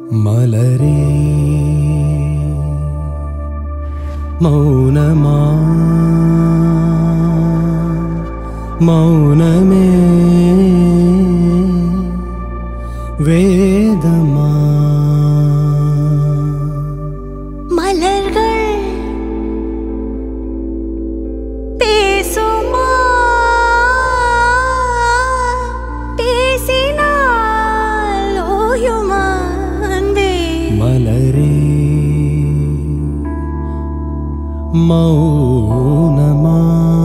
மலரே மௌனமா மௌனமே வேதமா மலர்கள் பேசுமா பேசினால் ஓயுமா அன்பே மலரே மௌனமா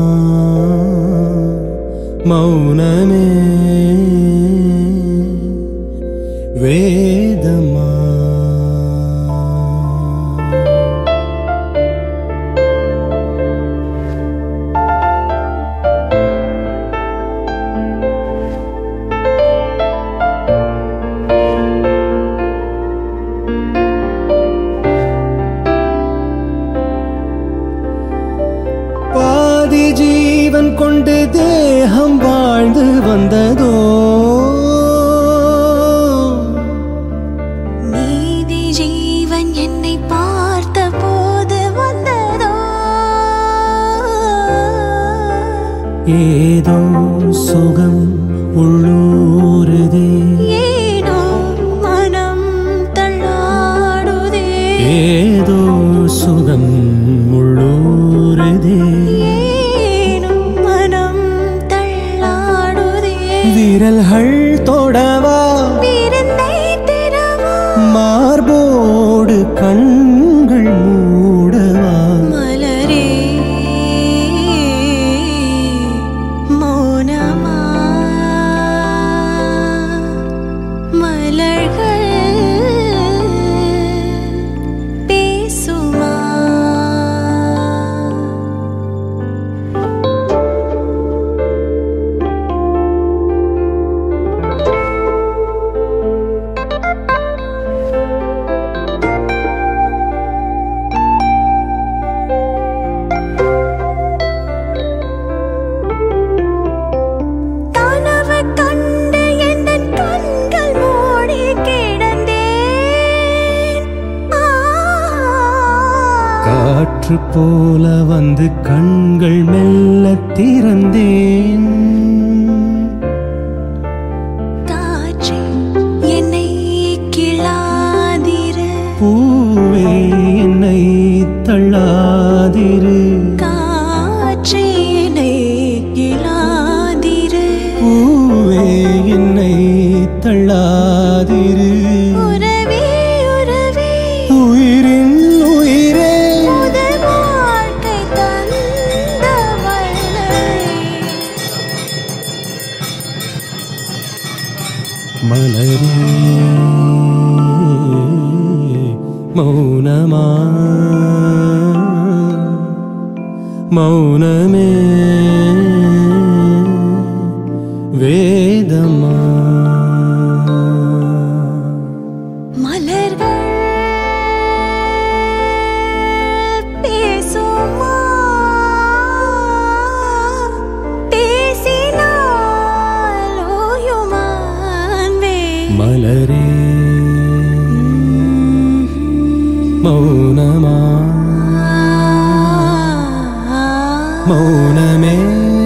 மௌனமே வேதமா பாதி ஜீவன் கொண்டு தேகம் வாழ்ந்து வந்ததோ நீதி ஜீவன் என்னை பார்த்த போது வந்ததோ ஏதோ சுகம் உள்ளூருதே ஏனோ மனம் தள்ளாடுதே ஏதோ சுகம் உள்ளூருதே ஏனோ மனம் தள்ளாடுதே விரல்கள் தொடவா விருந்தை திறவா மார்போடு கண்கள் மூடவா மலரே மௌனமா மலர்கள் பேசுமா கனவு கண்டு எந்தன் கண்கள் மூடி கிடந்தேன் ஆ. காற்று போல வந்து கண்கள் மெல்ல திறந்தேன் காற்றே, என்னை கிள்ளாதிரு. பூவே என்னை தள்ளாதிரு காற்றே, என்னை கிள்ளாதிரு. பூவே என்னை தள்ளாதிரு உறவே, உறவே, உயிரின் உயிரே முதல் வாழ்க்கை தந்தவளே. மலரே மௌனமா மௌனமே வேதமா மலர்கள் பேசுமா பேசினால் ஓயுமா அன்பே? மலரே மௌனமா மௌனமே